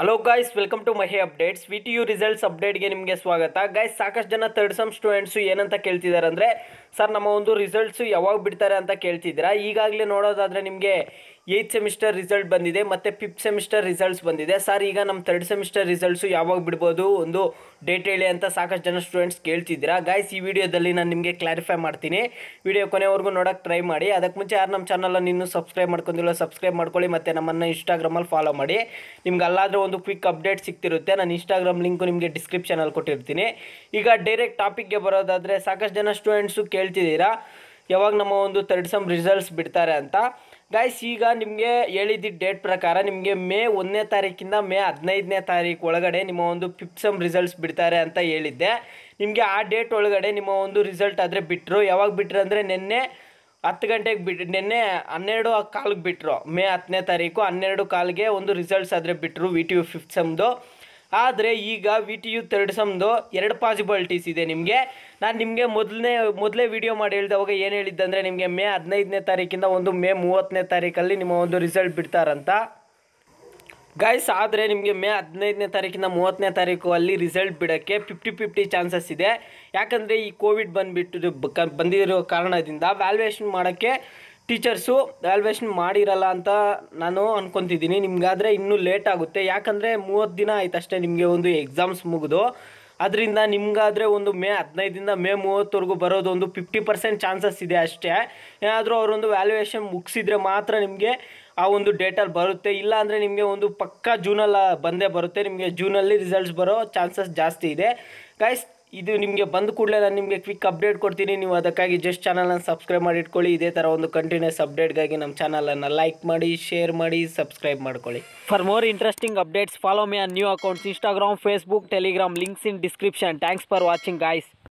hello guys welcome to Mahi updates V T U results ಅಪ್ಡೇಟ್ಗೆ ನಿಮಗೆ ಸ್ವಾಗತ ಗಾಯ್ಸ್ ಸಾಕಷ್ಟು ಜನ ಥರ್ಡ್ ಸಮ್ ಸ್ಟೂಡೆಂಟ್ಸು ಏನಂತ ಕೇಳ್ತಿದ್ದಾರೆ ಅಂದರೆ ಸರ್ ನಮ್ಮ ಒಂದು ರಿಸಲ್ಟ್ಸು ಯಾವಾಗ ಬಿಡ್ತಾರೆ ಅಂತ ಕೇಳ್ತಿದ್ದೀರಾ ಈಗಾಗಲೇ ನೋಡೋದಾದರೆ ನಿಮಗೆ ಏಯ್ತ್ ಸೆಮಿಸ್ಟರ್ ರಿಸಲ್ಟ್ ಬಂದಿದೆ ಮತ್ತು ಫಿಫ್ತ್ ಸೆಮಿಸ್ಟರ್ ರಿಸಲ್ಟ್ಸ್ ಬಂದಿದೆ ಸರ್ ಈಗ ನಮ್ಮ ಥರ್ಡ್ ಸೆಮಿಸ್ಟರ್ ರಿಸಲ್ಟ್ಸು ಯಾವಾಗ ಬಿಡ್ಬೋದು ಒಂದು ಡೇಟ್ ಹೇಳಿ ಅಂತ ಸಾಕಷ್ಟು ಜನ ಸ್ಟೂಡೆಂಟ್ಸ್ ಕೇಳ್ತಿದ್ದೀರಾ ಗಾಯ್ಸ್ ಈ ವಿಡಿಯೋದಲ್ಲಿ ನಾನು ನಿಮಗೆ ಕ್ಲಾರಿಫೈ ಮಾಡ್ತೀನಿ ವಿಡಿಯೋ ಕೊನೆವರೆಗೂ ನೋಡೋಕೆ ಟ್ರೈ ಮಾಡಿ ಅದಕ್ಕೆ ಮುಂಚೆ ಯಾರು ನಮ್ಮ ಚಾನಲನ್ನು ಇನ್ನೂ ಸಬ್ಸ್ಕ್ರೈಬ್ ಮಾಡ್ಕೊಂಡಿಲ್ಲ ಸಬ್ಸ್ಕ್ರೈಬ್ ಮಾಡ್ಕೊಳ್ಳಿ ಮತ್ತು ನಮ್ಮನ್ನು ಇನ್ಸ್ಟಾಗ್ರಾಮಲ್ಲಿ ಫಾಲೋ ಮಾಡಿ ನಿಮ್ಗೆ ಅಲ್ಲಾದರೆ ಒಂದು ಕ್ವಿಕ್ ಅಪ್ಡೇಟ್ ಸಿಗ್ತಿರುತ್ತೆ ನಾನು ಇನ್ಸ್ಟಾಗ್ರಾಮ್ ಲಿಂಕು ನಿಮಗೆ ಡಿಸ್ಕ್ರಿಪ್ಷನಲ್ಲಿ ಕೊಟ್ಟಿರ್ತೀನಿ ಈಗ ಡೈರೆಕ್ಟ್ ಟಾಪಿಕ್ಗೆ ಬರೋದಾದರೆ ಸಾಕಷ್ಟು ಜನ ಸ್ಟೂಡೆಂಟ್ಸು ಕೇಳ್ತಿದ್ದೀರಾ ಯಾವಾಗ ನಮ್ಮ ಒಂದು ಥರ್ಡ್ ಸಮ್ ರಿಸಲ್ಟ್ಸ್ ಬಿಡ್ತಾರೆ ಅಂತ ಗಾಯ್ಸ್ ಈಗ ನಿಮಗೆ ಹೇಳಿದ್ದ ಡೇಟ್ ಪ್ರಕಾರ ನಿಮಗೆ ಮೇ ಒಂದನೇ ತಾರೀಕಿಂದ ಮೇ ಹದಿನೈದನೇ ತಾರೀಕು ಒಳಗಡೆ ನಿಮ್ಮ ಒಂದು ಫಿಫ್ತ್ ಸಮ್ ರಿಸಲ್ಟ್ಸ್ ಬಿಡ್ತಾರೆ ಅಂತ ಹೇಳಿದ್ದೆ ನಿಮಗೆ ಆ ಡೇಟ್ ಒಳಗಡೆ ನಿಮ್ಮ ಒಂದು ರಿಸಲ್ಟ್ ಆದರೆ ಬಿಟ್ಟರು ಯಾವಾಗ ಬಿಟ್ಟರು ಅಂದರೆ ನಿನ್ನೆ ಹತ್ತು ಗಂಟೆಗೆ ಬಿಟ್ಟು ನಿನ್ನೆ ಹನ್ನೆರಡು ಕಾಲಿಗೆ ಬಿಟ್ಟರು ಮೇ ಹತ್ತನೇ ತಾರೀಕು ಹನ್ನೆರಡು ಕಾಲಿಗೆ ಒಂದು ರಿಸಲ್ಟ್ಸ್ ಆದರೆ ಬಿಟ್ಟರು ವಿ ಟಿ ಯು ಫಿಫ್ತ್ ಸಮ್ದು ಆದರೆ ಈಗ ವಿ ಟಿ ಯು ಥರ್ಡ್ ಸಮ್ದು ಎರಡು ಪಾಸಿಬಿಲಿಟೀಸ್ ಇದೆ ನಿಮಗೆ ನಾನು ನಿಮಗೆ ಮೊದಲನೇ ಮೊದಲೇ ವಿಡಿಯೋ ಮಾಡಿ ಹೇಳಿದವಾಗ ಏನು ಹೇಳಿದ್ದಂದರೆ ನಿಮಗೆ ಮೇ ಹದಿನೈದನೇ ತಾರೀಕಿಂದ ಒಂದು ಮೇ ಮೂವತ್ತನೇ ತಾರೀಕಲ್ಲಿ ನಿಮ್ಮ ಒಂದು ರಿಸಲ್ಟ್ ಬಿಡ್ತಾರಂತ ಗಾಯ್ಸ್ ಆದರೆ ನಿಮಗೆ ಮೇ ಹದಿನೈದನೇ ತಾರೀಕಿಂದ ಮೂವತ್ತನೇ ತಾರೀಕು ಅಲ್ಲಿ ರಿಸಲ್ಟ್ ಬಿಡೋಕ್ಕೆ ಫಿಫ್ಟಿ ಫಿಫ್ಟಿ ಚಾನ್ಸಸ್ ಇದೆ ಯಾಕಂದರೆ ಈ ಕೋವಿಡ್ ಬಂದುಬಿಟ್ಟು ಬಂದಿರೋ ಕಾರಣದಿಂದ ವ್ಯಾಲ್ಯೂಯೇಷನ್ ಮಾಡೋಕ್ಕೆ ಟೀಚರ್ಸು ವ್ಯಾಲ್ಯೂಯೇಷನ್ ಮಾಡಿರಲ್ಲ ಅಂತ ನಾನು ಅನ್ಕೊತಿದ್ದೀನಿ ನಿಮ್ಗಾದರೆ ಇನ್ನೂ ಲೇಟ್ ಆಗುತ್ತೆ ಯಾಕಂದರೆ ಮೂವತ್ತು ದಿನ ಆಯ್ತು ಅಷ್ಟೇ ನಿಮಗೆ ಒಂದು ಎಕ್ಸಾಮ್ಸ್ ಮುಗಿದು ಅದರಿಂದ ನಿಮ್ಗಾದರೆ ಒಂದು ಮೇ ಹದಿನೈದಿಂದ ಮೇ ಮೂವತ್ತವರೆಗೂ ಬರೋದು ಒಂದು ಫಿಫ್ಟಿ ಪರ್ಸೆಂಟ್ ಚಾನ್ಸಸ್ ಇದೆ ಅಷ್ಟೇ ಏನಾದರೂ ಅವರೊಂದು ವ್ಯಾಲ್ಯೂಯೇಷನ್ ಮುಗಿಸಿದ್ರೆ ಮಾತ್ರ ನಿಮಗೆ ಆ ಒಂದು ಡೇಟಲ್ಲಿ ಬರುತ್ತೆ ಇಲ್ಲ ಅಂದರೆ ನಿಮಗೆ ಒಂದು ಪಕ್ಕಾ ಜೂನಲ್ಲಿ ಬಂದೇ ಬರುತ್ತೆ ನಿಮಗೆ ಜೂನಲ್ಲಿ ರಿಸಲ್ಟ್ಸ್ ಬರೋ ಚಾನ್ಸಸ್ ಜಾಸ್ತಿ ಇದೆ ಗೈಸ್ ಇದು ನಿಮಗೆ ಬಂದ ಕೂಡಲೇ ನಾನು ನಿಮಗೆ ಕ್ವಿಕ್ ಅಪ್ಡೇಟ್ ಕೊಡ್ತೀನಿ ನೀವು ಅದಕ್ಕಾಗಿ ಜಸ್ಟ್ ಚಾನಲನ್ನು ಸಬ್ಸ್ಕ್ರೈಬ್ ಮಾಡಿ ಇಟ್ಕೊಳ್ಳಿ ಇದೇ ಥರ ಒಂದು ಕಂಟಿನ್ಯೂಸ್ ಅಪ್ಡೇಟ್ಗಾಗಿ ನಮ್ಮ ಚಾನಲನ್ನು ಲೈಕ್ ಮಾಡಿ ಶೇರ್ ಮಾಡಿ ಸಬ್ಸ್ಕ್ರೈಬ್ ಮಾಡ್ಕೊಳ್ಳಿ for more interesting updates follow me on new accounts Instagram Facebook Telegram links in description thanks for watching guys